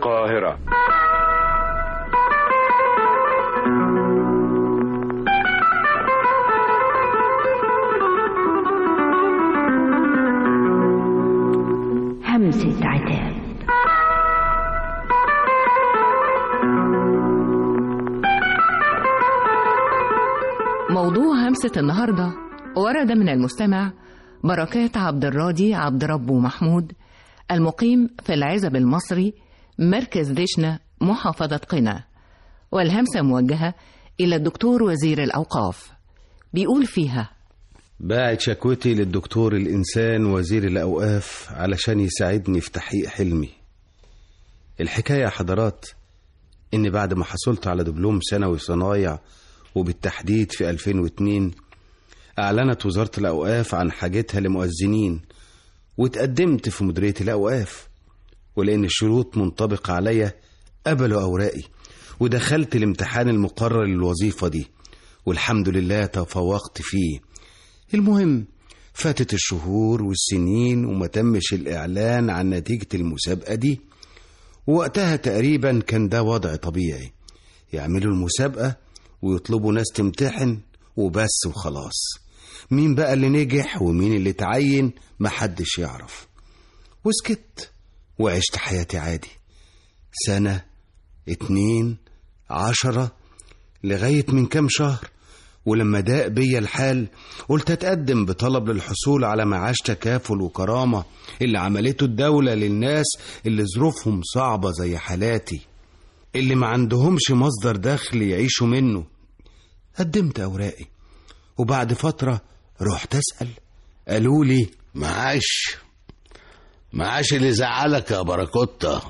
القاهرة همسة عتاب موضوع همسة النهاردة ورد من المستمع بركات عبد الراضي عبد ربه محمود المقيم في العزب المصري مركز دشنة محافظة قنا والهمسة موجهة إلى الدكتور وزير الأوقاف بيقول فيها باعت شكوتي للدكتور الإنسان وزير الأوقاف علشان يساعدني في تحقيق حلمي الحكاية يا حضرات إن بعد ما حصلت على دبلوم ثانوي صنايع وبالتحديد في 2002 أعلنت وزارة الأوقاف عن حاجتها لمؤذنين واتقدمت في مديرية الأوقاف ولأن الشروط منطبقة عليا قبلوا أوراقي ودخلت الامتحان المقرر للوظيفة دي والحمد لله تفوقت فيه المهم فاتت الشهور والسنين وما تمش الإعلان عن نتيجة المسابقة دي ووقتها تقريبا كان ده وضع طبيعي يعملوا المسابقة ويطلبوا ناس تمتحن وبس وخلاص مين بقى اللي نجح ومين اللي تعين محدش يعرف وسكت وعشت حياتي عادي سنة اتنين عشرة لغاية من كام شهر ولما ضاق بيا الحال قلت اتقدم بطلب للحصول على معاش تكافل وكرامة اللي عملته الدولة للناس اللي ظروفهم صعبة زي حالاتي اللي ما عندهمش مصدر دخل يعيشوا منه قدمت أوراقي وبعد فترة رحت أسأل قالوا لي معاش معاش اللي زعلك يا باراكوتا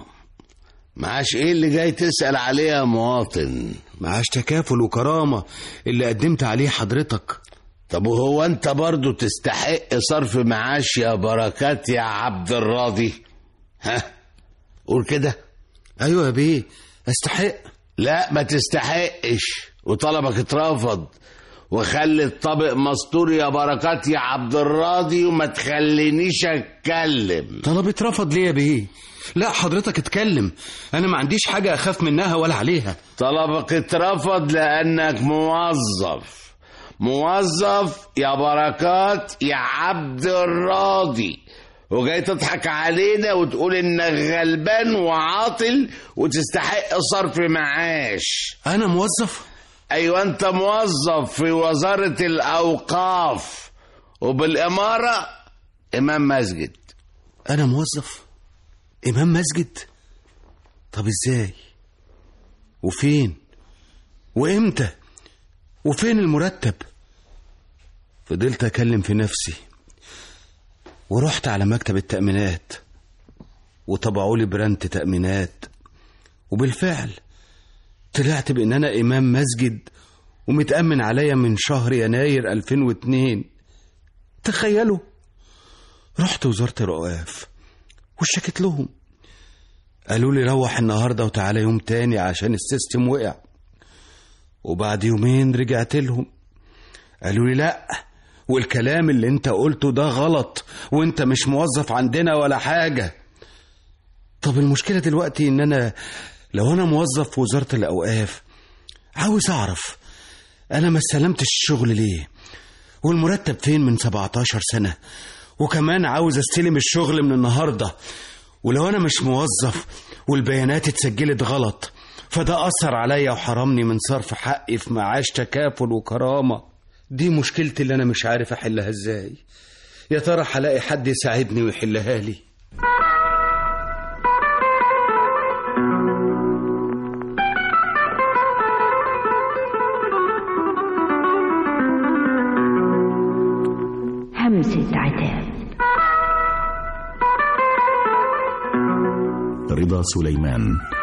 معاش ايه اللي جاي تسأل عليه يا مواطن معاش تكافل وكرامة اللي قدمت عليه حضرتك طب وهو انت برضو تستحق صرف معاش يا بركات يا عبد الراضي ها قول كده أيوة يا بيه أستحق لا ما تستحقش وطلبك اترفض وخلي الطبق مستور يا بركات يا عبد الراضي وما تخلينيش اتكلم طلب اترفض ليه يا بيه لا حضرتك اتكلم أنا ما عنديش حاجة أخاف منها ولا عليها طلبك اترفض لانك موظف موظف يا بركات يا عبد الراضي وجاي تضحك علينا وتقول انك غلبان وعاطل وتستحق صرف معاش أنا موظف ايوه انت موظف في وزارة الاوقاف وبالامارة امام مسجد أنا موظف إمام مسجد طب إزاي وفين وإمتى وفين المرتب فضلت أكلم في نفسي ورحت على مكتب التأمينات وطبعوا لي برنت تأمينات وبالفعل طلعت بإن أنا إمام مسجد ومتأمن عليا من شهر يناير 2002 تخيلوا رحت وزارة الأوقاف وشكت لهم قالوا لي روح النهارده وتعالى يوم تاني عشان السيستم وقع وبعد يومين رجعت لهم قالوا لي لا والكلام اللي انت قلته ده غلط وانت مش موظف عندنا ولا حاجة طب المشكلة دلوقتي ان انا لو انا موظف في وزارة الاوقاف عاوز اعرف انا ما استلمتش الشغل ليه والمرتب فين من 17 سنة وكمان عاوز استلم الشغل من النهاردة ولو انا مش موظف والبيانات اتسجلت غلط فده أثر عليا وحرمني من صرف حقي في معاش تكافل وكرامة دي مشكلتي اللي أنا مش عارف أحلها إزاي يا ترى هلاقي حد يساعدني ويحلها لي همسة عتاب رضا سليمان